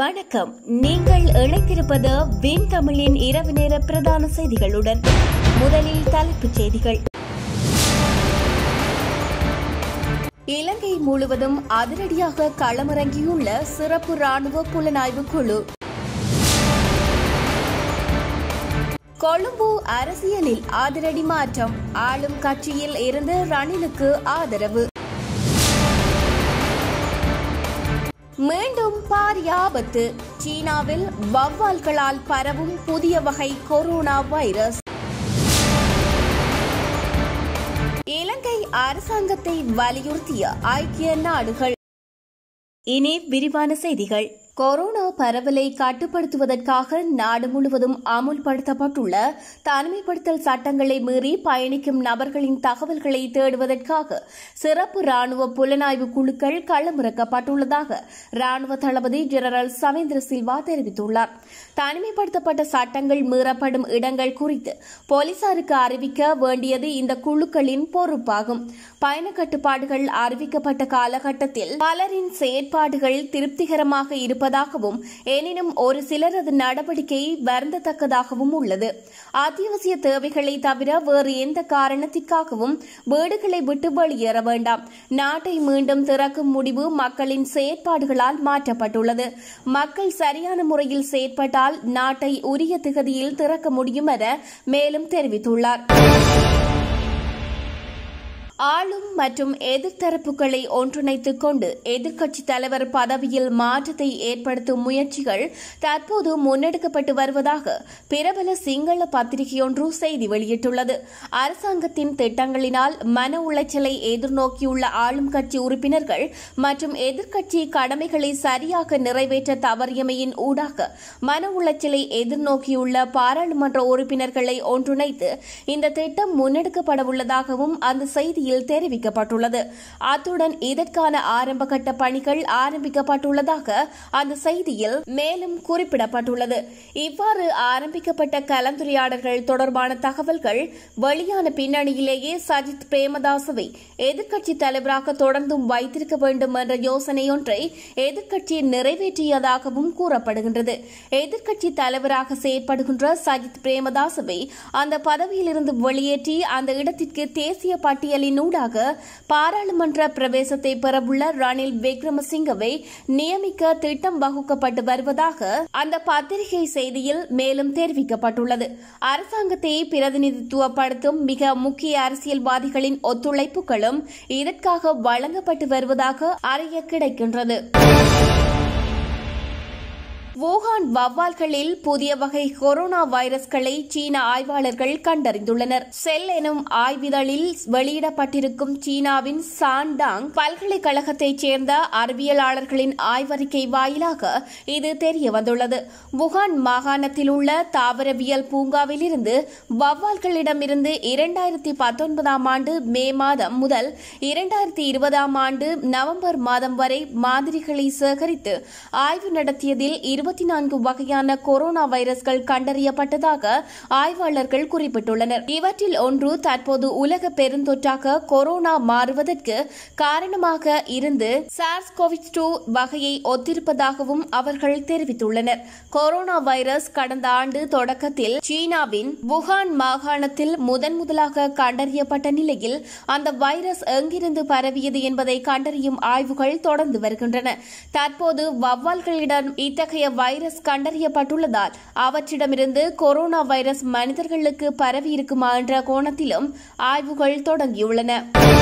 வணக்கம் நீங்கள் இணைத்திருப்பது வின் தமிழின் இரவு நேர பிரதான செய்திகளுடன் முதலில் தலைப்புச் செய்திகள் இலங்கை முழுவதும் அதிரடியாக களமிறங்கியுள்ள சிறப்பு ராணுவ புலனாய்வு குழு கொழும்பு அரசியலில் அதிரடி மாற்றம் ஆளும் கட்சியில் இருந்து ரணிலுக்கு ஆதரவு மீண்டும் பாரிய ஆபத்து சீனாவில் வவ்வால்களால் பரவும் புதிய வகை கொரோனா வைரஸ் இலங்கை அரசாங்கத்தை வலியுறுத்திய ஐக்கிய நாடுகள் இனி விரிவான செய்திகள் கொரோனா பரவலை கட்டுப்படுத்துவதற்காக நாடு முழுவதும் அமுல்படுத்தப்பட்டுள்ள தனிமைப்படுத்தல் சட்டங்களை மீறி பயணிக்கும் நபர்களின் தகவல்களை தேடுவதற்காக சிறப்பு ராணுவ புலனாய்வு குழுக்கள் களமிறக்கப்பட்டுள்ளதாக ராணுவ தளபதி ஜெனரல் சவேந்திர சில்வா தெரிவித்துள்ளார் தனிமைப்படுத்தப்பட்ட சட்டங்கள் மீறப்படும் இடங்கள் குறித்து போலீசாருக்கு அறிவிக்க வேண்டியது இந்த குழுக்களின் பொறுப்பாகும் பயண கட்டுப்பாடுகள் அறிவிக்கப்பட்ட காலகட்டத்தில் பலரின் செயற்பாடுகள் திருப்திகரமாக இருப்பதாகவும் எனினும் ஒரு சிலரது நடவடிக்கை வருந்தத்தக்கதாகவும் உள்ளது அத்தியாவசிய தேவைகளை தவிர வேறு எந்த காரணத்திற்காகவும் வீடுகளை விட்டு வெளியேற வேண்டாம் நாட்டை மீண்டும் திறக்கும் முடிவு மக்களின் செயற்பாடுகளால் மாற்றப்பட்டுள்ளது மக்கள் சரியான முறையில் செயற்பட்டால் நாட்டை உரிய திகதியில் திறக்க முடியும் என மேலும் தெரிவித்துள்ளார் ஆளும் மற்றும் எதிர்த்தரப்புகளை ஒன்றிணைத்துக் கொண்டு எதிர்க்கட்சித் தலைவர் பதவியில் மாற்றத்தை ஏற்படுத்தும் முயற்சிகள் தற்போது முன்னெடுக்கப்பட்டு வருவதாக பிரபல சிங்கள பத்திரிகையொன்று செய்தி வெளியிட்டுள்ளது அரசாங்கத்தின் திட்டங்களினால் மன உளைச்சலை எதிர்நோக்கியுள்ள ஆளும் கட்சி உறுப்பினர்கள் மற்றும் எதிர்க்கட்சி கடமைகளை சரியாக நிறைவேற்ற தவறியமையின் ஊடாக மன உளைச்சலை எதிர்நோக்கியுள்ள பாராளுமன்ற உறுப்பினர்களை ஒன்றிணைத்து இந்த திட்டம் முன்னெடுக்கப்படவுள்ளதாகவும் அந்த செய்தியில் செய்தியில் தெரிவிக்கப்பட்டுள்ளது அத்துடன் இதற்கான ஆரம்பகட்ட பணிகள் ஆரம்பிக்கப்பட்டுள்ளதாக அந்த செய்தியில் மேலும் குறிப்பிடப்பட்டுள்ளது இவ்வாறு ஆரம்பிக்கப்பட்ட கலந்துரையாடல்கள் தொடர்பான தகவல்கள் வெளியான பின்னணியிலேயே சஜித் பிரேமதாசவை எதிர்க்கட்சித் தலைவராக தொடர்ந்தும் வைத்திருக்க வேண்டும் என்ற யோசனையொன்றை எதிர்க்கட்சி நிறைவேற்றியதாகவும் கூறப்படுகின்றது எதிர்க்கட்சி தலைவராக செயற்படுகின்ற சஜித் பிரேமதாசவை அந்த பதவியிலிருந்து வெளியேற்றி அந்த இடத்திற்கு தேசிய பட்டியலின் ஊடாக பாராளுமன்ற பிரவேசத்தை பெறவுள்ள ரணில் விக்ரமசிங்கவை நியமிக்க திட்டம் வகுக்கப்பட்டு வருவதாக அந்த பத்திரிகை செய்தியில் மேலும் தெரிவிக்கப்பட்டுள்ளது அரசாங்கத்தை பிரதிநிதித்துவப்படுத்தும் மிக முக்கிய அரசியல்வாதிகளின் ஒத்துழைப்புகளும் இதற்காக வழங்கப்பட்டு வருவதாக அறிய கிடைக்கின்றது வுகான் வவ்வால்களில் புதிய வகை கொரோனா வைரஸ்களை சீன ஆய்வாளர்கள் கண்டறிந்துள்ளனர் செல் எனும் ஆய்விதழில் வெளியிடப்பட்டிருக்கும் சீனாவின் சான்டாங் பல்கலைக்கழகத்தைச் சேர்ந்த அறிவியலாளர்களின் ஆய்வறிக்கை வாயிலாக இது தெரியவந்துள்ளது வுகான் மாகாணத்தில் உள்ள தாவரவியல் பூங்காவிலிருந்து வவ்வால்களிடமிருந்து இரண்டாயிரத்தி பத்தொன்பதாம் ஆண்டு மே மாதம் முதல் இரண்டாயிரத்தி இருபதாம் ஆண்டு நவம்பர் மாதம் வரை மாதிரிகளை சேகரித்து ஆய்வு நடத்தியதில் இருபத்தி நான்கு வகையான கொரோனா வைரஸ்கள் கண்டறியப்பட்டதாக ஆய்வாளர்கள் குறிப்பிட்டுள்ளனர் இவற்றில் ஒன்று தற்போது உலக பெருந்தொற்றாக கொரோனா மாறுவதற்கு காரணமாக இருந்து சார்ஸ் கோவிட் டூ வகையை ஒத்திருப்பதாகவும் அவர்கள் தெரிவித்துள்ளனர் கொரோனா வைரஸ் கடந்த ஆண்டு தொடக்கத்தில் சீனாவின் வுகான் மாகாணத்தில் முதன் முதலாக கண்டறியப்பட்ட நிலையில் அந்த வைரஸ் எங்கிருந்து பரவியது என்பதை கண்டறியும் ஆய்வுகள் தொடர்ந்து வருகின்றன தற்போது வவ்வால்களிடம் இத்தகைய வைரஸ் கண்டறியப்பட்டுள்ளதால் அவற்றிடமிருந்து கொரோனா வைரஸ் மனிதர்களுக்கு பரவியிருக்குமா என்ற கோணத்திலும் ஆய்வுகள் தொடங்கியுள்ளன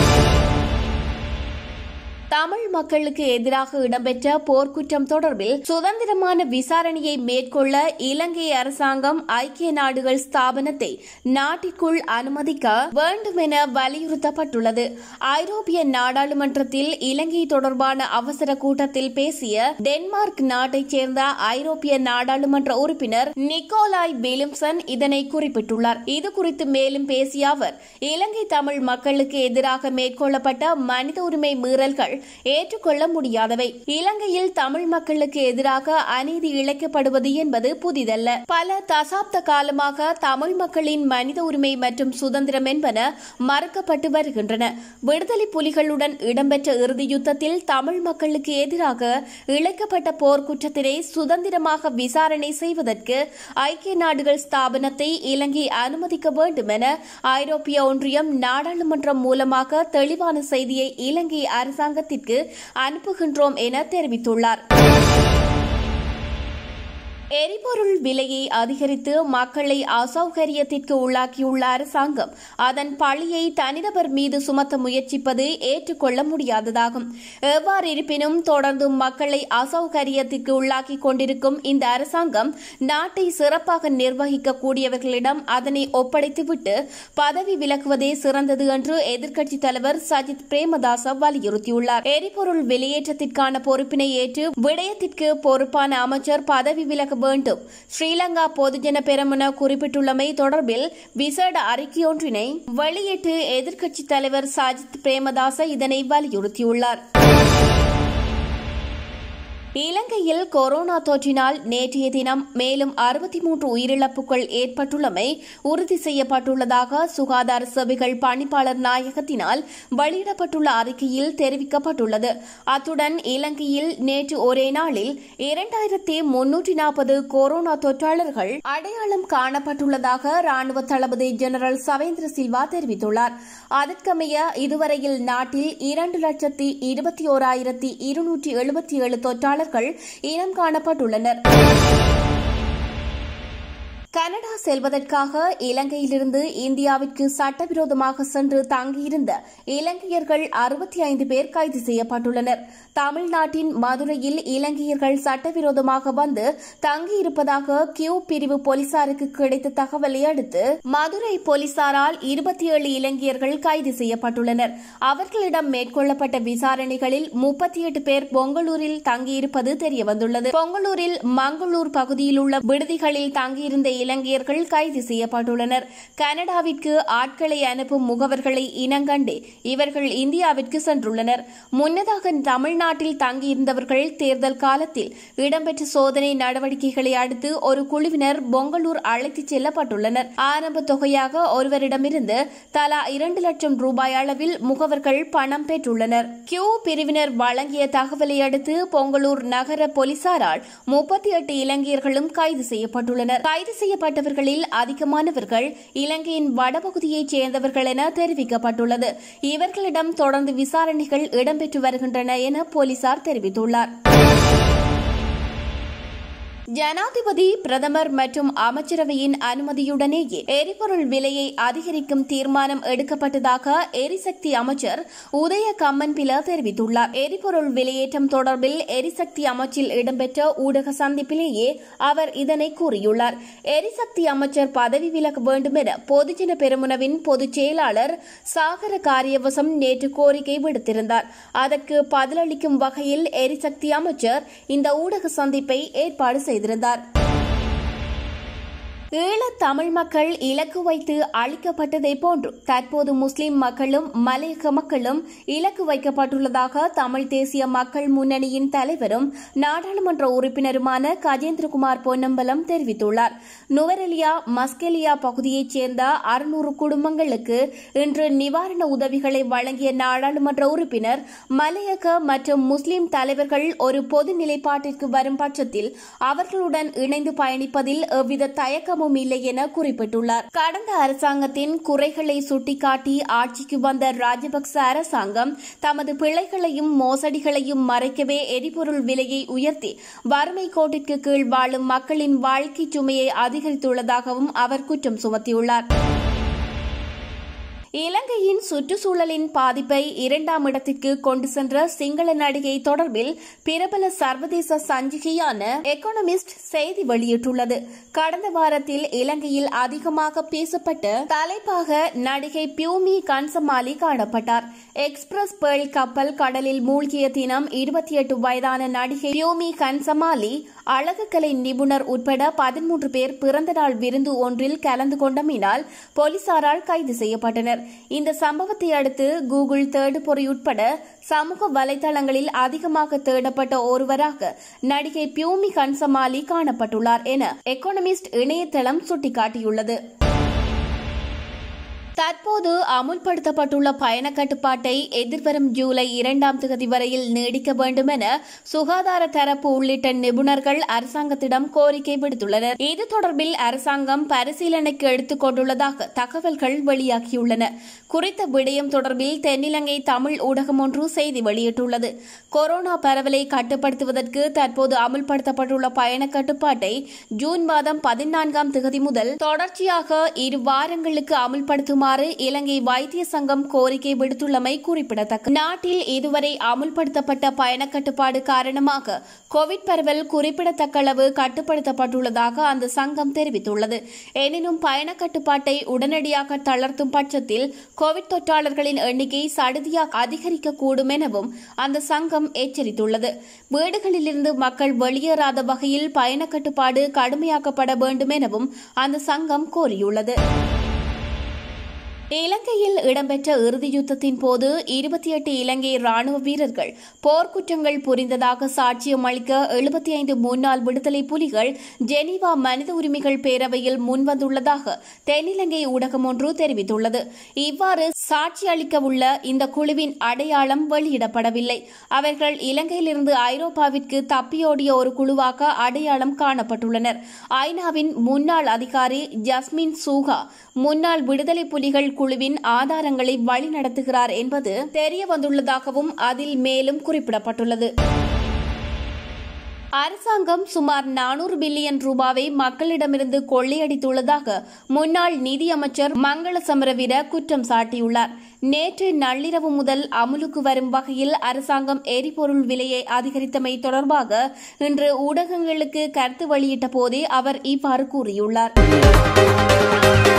தமிழ் மக்களுக்கு எதிராக இடம்பெற்ற போர்க்குற்றம் தொடர்பில் சுதந்திரமான விசாரணையை மேற்கொள்ள இலங்கை அரசாங்கம் ஐக்கிய நாடுகள் ஸ்தாபனத்தை நாட்டிற்குள் அனுமதிக்க வேண்டும் என வலியுறுத்தப்பட்டுள்ளது ஐரோப்பிய நாடாளுமன்றத்தில் இலங்கை தொடர்பான அவசர கூட்டத்தில் பேசிய டென்மார்க் நாட்டைச் சேர்ந்த ஐரோப்பிய நாடாளுமன்ற உறுப்பினர் நிக்கோலாய் பிலிம்சன் இதனை குறிப்பிட்டுள்ளார் இதுகுறித்து மேலும் பேசிய அவர் இலங்கை தமிழ் மக்களுக்கு எதிராக மேற்கொள்ளப்பட்ட மனித உரிமை மீறல்கள் ஏற்றுக்கொள்ள முடியாதவை இலங்கையில் தமிழ் மக்களுக்கு எதிராக அநீதி இழைக்கப்படுவது என்பது புதிதல்ல பல தசாப்த காலமாக தமிழ் மக்களின் மனித உரிமை மற்றும் சுதந்திரம் என்பன மறுக்கப்பட்டு வருகின்றன விடுதலை புலிகளுடன் இடம்பெற்ற இறுதி யுத்தத்தில் தமிழ் மக்களுக்கு எதிராக இழைக்கப்பட்ட போர்க்குற்றத்தினை சுதந்திரமாக விசாரணை செய்வதற்கு ஐக்கிய நாடுகள் ஸ்தாபனத்தை இலங்கை அனுமதிக்க வேண்டும் என ஐரோப்பிய ஒன்றியம் நாடாளுமன்றம் மூலமாக தெளிவான செய்தியை இலங்கை அரசாங்கத்திற்கு அனுப்புகின்றோம் என தெரிவித்துள்ளார் எரிபொருள் விலையை அதிகரித்து மக்களை அசௌகரியத்திற்கு உள்ளாக்கியுள்ள அரசாங்கம் அதன் பழியை தனிநபர் மீது சுமத்த முயற்சிப்பது ஏற்றுக்கொள்ள முடியாததாகும் எவ்வாறு இருப்பினும் தொடர்ந்து மக்களை அசௌகரியத்திற்கு உள்ளாக்கி கொண்டிருக்கும் இந்த அரசாங்கம் நாட்டை சிறப்பாக நிர்வகிக்கக்கூடியவர்களிடம் அதனை ஒப்படைத்துவிட்டு பதவி விலகுவதே சிறந்தது என்று எதிர்க்கட்சித் தலைவர் சஜித் பிரேமதாச வலியுறுத்தியுள்ளார் எரிபொருள் வெளியேற்றத்திற்கான பொறுப்பினை ஏற்று விடயத்திற்கு பொறுப்பான அமைச்சர் பதவி விலக வேண்டும் ஸ்ரீலங்கா பொதுஜன பெரமுன குறிப்பிட்டுள்ளமை தொடர்பில் விசேட அறிக்கையொன்றினை வெளியிட்டு எதிர்க்கட்சித் தலைவர் சஜித் பிரேமதாச இதனை வலியுறுத்தியுள்ளார் இலங்கையில் கொரோனா தொற்றினால் நேற்றைய தினம் மேலும் அறுபத்தி மூன்று உயிரிழப்புகள் ஏற்பட்டுள்ளமை உறுதி செய்யப்பட்டுள்ளதாக சுகாதார சேவைகள் பணிப்பாளர் நாயகத்தினால் வெளியிடப்பட்டுள்ள அறிக்கையில் தெரிவிக்கப்பட்டுள்ளது அத்துடன் இலங்கையில் நேற்று ஒரே நாளில் இரண்டாயிரத்தி முன்னூற்றி நாற்பது கொரோனா தொற்றாளர்கள் அடையாளம் காணப்பட்டுள்ளதாக ராணுவ தளபதி ஜெனரல் சவேந்திர சில்வா தெரிவித்துள்ளார் அதற்கமைய இதுவரையில் நாட்டில் இரண்டு லட்சத்தி இருபத்தி ஓராயிரத்தி இருநூற்றி எழுபத்தி ஏழு தொற்றாளர்கள் இனம் காணப்பட்டுள்ளனர் கனடா செல்வதற்காக இலங்கையிலிருந்து இந்தியாவிற்கு சட்டவிரோதமாக சென்று தங்கியிருந்த இலங்கையர்கள் அறுபத்தி ஐந்து பேர் கைது செய்யப்பட்டுள்ளனர் தமிழ்நாட்டின் மதுரையில் இலங்கையர்கள் சட்டவிரோதமாக வந்து தங்கியிருப்பதாக கியூ பிரிவு போலீசாருக்கு கிடைத்த தகவலை அடுத்து மதுரை போலீசாரால் இருபத்தி ஏழு இலங்கையர்கள் கைது செய்யப்பட்டுள்ளனர் அவர்களிடம் மேற்கொள்ளப்பட்ட விசாரணைகளில் முப்பத்தி எட்டு பேர் பொங்கலூரில் தங்கியிருப்பது தெரியவந்துள்ளது பொங்கலூரில் மங்களூர் பகுதியில் உள்ள விடுதிகளில் தங்கியிருந்த இலங்கையர்கள் கைது செய்யப்பட்டுள்ளனர் கனடாவிற்கு ஆட்களை அனுப்பும் முகவர்களை இனங்கண்டு இவர்கள் இந்தியாவிற்கு சென்றுள்ளனர் முன்னதாக தமிழ்நாட்டில் தங்கியிருந்தவர்கள் தேர்தல் காலத்தில் இடம்பெற்ற சோதனை நடவடிக்கைகளை அடுத்து ஒரு குழுவினர் பொங்கலூர் அழைத்துச் செல்லப்பட்டுள்ளனர் ஆரம்ப தொகையாக ஒருவரிடமிருந்து தலா இரண்டு லட்சம் ரூபாய் அளவில் முகவர்கள் பணம் பெற்றுள்ளனர் கியூ பிரிவினர் வழங்கிய தகவலை அடுத்து பொங்கலூர் நகர போலீசாரால் முப்பத்தி எட்டு இலங்கையர்களும் கைது செய்யப்பட்டுள்ளனர் கைது செய்யப்பட்டவர்களில் அதிகமானவர்கள் இலங்கையின் வடபகுதியைச் சேர்ந்தவர்கள் என தெரிவிக்கப்பட்டுள்ளது இவர்களிடம் தொடர்ந்து விசாரணைகள் இடம்பெற்று வருகின்றன என போலீசார் தெரிவித்துள்ளார் ஜனாதிபதி பிரதமர் மற்றும் அமைச்சரவையின் அனுமதியுடனேயே எரிபொருள் விலையை அதிகரிக்கும் தீர்மானம் எடுக்கப்பட்டதாக எரிசக்தி அமைச்சர் உதய கம்மன்பில தெரிவித்துள்ளார் எரிபொருள் விலையேற்றம் தொடர்பில் எரிசக்தி அமைச்சில் இடம்பெற்ற ஊடக சந்திப்பிலேயே அவர் இதனை கூறியுள்ளார் எரிசக்தி அமைச்சர் பதவி விலக வேண்டும் என பொதுஜன பெருமுனவின் பொதுச் செயலாளர் சாகர காரியவசம் நேற்று கோரிக்கை விடுத்திருந்தார் அதற்கு பதிலளிக்கும் வகையில் எரிசக்தி அமைச்சர் இந்த ஊடக சந்திப்பை ஏற்பாடு செய்தார் செய்திருந்தார் ஈழத் தமிழ் மக்கள் இலக்கு வைத்து அழிக்கப்பட்டதை போன்று தற்போது முஸ்லிம் மக்களும் மலையக மக்களும் இலக்கு வைக்கப்பட்டுள்ளதாக தமிழ் தேசிய மக்கள் முன்னணியின் தலைவரும் நாடாளுமன்ற உறுப்பினருமான கஜேந்திரகுமார் பொன்னம்பலம் தெரிவித்துள்ளார் நுவரெலியா மஸ்கெலியா பகுதியைச் சேர்ந்த அறுநூறு குடும்பங்களுக்கு இன்று நிவாரண உதவிகளை வழங்கிய நாடாளுமன்ற உறுப்பினர் மலையக மற்றும் முஸ்லிம் தலைவர்கள் ஒரு பொது நிலைப்பாட்டிற்கு வரும் பட்சத்தில் அவர்களுடன் இணைந்து பயணிப்பதில் எவ்வித தயக்கம் காரணமும் இல்லை என குறிப்பிட்டுள்ளார் கடந்த அரசாங்கத்தின் குறைகளை சுட்டிக்காட்டி ஆட்சிக்கு வந்த ராஜபக்ச அரசாங்கம் தமது பிழைகளையும் மோசடிகளையும் மறைக்கவே எரிபொருள் விலையை உயர்த்தி வறுமை கோட்டிற்கு கீழ் வாழும் மக்களின் வாழ்க்கை சுமையை அதிகரித்துள்ளதாகவும் அவர் குற்றம் சுமத்தியுள்ளார் இலங்கையின் சுற்றுச்சூழலின் பாதிப்பை இரண்டாம் இடத்திற்கு கொண்டு சென்ற சிங்கள நடிகை தொடர்பில் பிரபல சர்வதேச சஞ்சிகையான எக்கனாமிஸ்ட் செய்தி வெளியிட்டுள்ளது கடந்த வாரத்தில் இலங்கையில் அதிகமாக பேசப்பட்ட தலைப்பாக நடிகை பியூமி கன்சமாலி காணப்பட்டார் எக்ஸ்பிரஸ் பேர்ல் கப்பல் கடலில் மூழ்கிய தினம் இருபத்தி எட்டு வயதான நடிகை பியூமி கன்சமாலி அழகுக்கலை நிபுணர் உட்பட பதிமூன்று பேர் பிறந்தநாள் விருந்து ஒன்றில் கலந்து கொண்டமையினால் போலீசாரால் கைது செய்யப்பட்டனர் தெரிவித்துள்ளனர் இந்த சம்பவத்தை அடுத்து கூகுள் தேடுபொறி உட்பட சமூக வலைதளங்களில் அதிகமாக தேடப்பட்ட ஒருவராக நடிகை பியூமி கன்சமாலி காணப்பட்டுள்ளார் என எக்கோனமிஸ்ட் இணையதளம் சுட்டிக்காட்டியுள்ளது தற்போது அமுல்படுத்தப்பட்டுள்ள பயண கட்டுப்பாட்டை எதிர்வரும் ஜூலை இரண்டாம் தேதி வரையில் நீடிக்க வேண்டும் என சுகாதார தரப்பு உள்ளிட்ட நிபுணர்கள் அரசாங்கத்திடம் கோரிக்கை விடுத்துள்ளனர் இது தொடர்பில் அரசாங்கம் பரிசீலனைக்கு எடுத்துக் கொண்டுள்ளதாக தகவல்கள் வெளியாகியுள்ளன குறித்த விடயம் தொடர்பில் தென்னிலங்கை தமிழ் ஊடகம் ஒன்று செய்தி வெளியிட்டுள்ளது கொரோனா பரவலை கட்டுப்படுத்துவதற்கு தற்போது அமுல்படுத்தப்பட்டுள்ள பயண கட்டுப்பாட்டை ஜூன் மாதம் பதினான்காம் தேதி முதல் தொடர்ச்சியாக இரு வாரங்களுக்கு அமுல்படுத்துமாறு இலங்கை வைத்திய சங்கம் கோரிக்கை விடுத்துள்ளமை குறிப்பிடத்தக்கது நாட்டில் இதுவரை அமுல்படுத்தப்பட்ட பயண கட்டுப்பாடு காரணமாக கோவிட் பரவல் குறிப்பிடத்தக்க அளவு கட்டுப்படுத்தப்பட்டுள்ளதாக அந்த சங்கம் தெரிவித்துள்ளது எனினும் பயண கட்டுப்பாட்டை உடனடியாக தளர்த்தும் பட்சத்தில் கோவிட் தொற்றாளர்களின் எண்ணிக்கை சடுதியாக அதிகரிக்கக்கூடும் எனவும் அந்த சங்கம் எச்சரித்துள்ளது வீடுகளிலிருந்து மக்கள் வெளியேறாத வகையில் பயண கட்டுப்பாடு கடுமையாக்கப்பட வேண்டும் எனவும் அந்த சங்கம் கோரியுள்ளது இலங்கையில் இடம்பெற்ற இறுதி யுத்தத்தின் போது இருபத்தி எட்டு இலங்கை ராணுவ வீரர்கள் போர்க்குற்றங்கள் புரிந்ததாக சாட்சியம் அளிக்க எழுபத்தி ஐந்து முன்னாள் விடுதலை புலிகள் ஜெனீவா மனித உரிமைகள் பேரவையில் முன்வந்துள்ளதாக தென்னிலங்கை ஊடகம் ஒன்று தெரிவித்துள்ளது இவ்வாறு சாட்சி அளிக்க உள்ள இந்த குழுவின் அடையாளம் வெளியிடப்படவில்லை அவர்கள் இலங்கையிலிருந்து ஐரோப்பாவிற்கு தப்பியோடிய ஒரு குழுவாக அடையாளம் காணப்பட்டுள்ளனர் ஐநாவின் முன்னாள் அதிகாரி ஜஸ்மின் சூகா முன்னாள் விடுதலை புலிகள் குழுவின் ஆதாரங்களை வழிநடத்துகிறார் என்பது தெரிய வந்துள்ளதாகவும் அதில் மேலும் குறிப்பிடப்பட்டுள்ளது அரசாங்கம் சுமார் நானூறு பில்லியன் ரூபாவை மக்களிடமிருந்து கொள்ளையடித்துள்ளதாக முன்னாள் நிதியமைச்சர் மங்கள சமரவீர குற்றம் சாட்டியுள்ளார் நேற்று நள்ளிரவு முதல் அமுலுக்கு வரும் வகையில் அரசாங்கம் எரிபொருள் விலையை அதிகரித்தமை தொடர்பாக இன்று ஊடகங்களுக்கு கருத்து வெளியிட்ட போதே அவர் இவ்வாறு கூறியுள்ளார்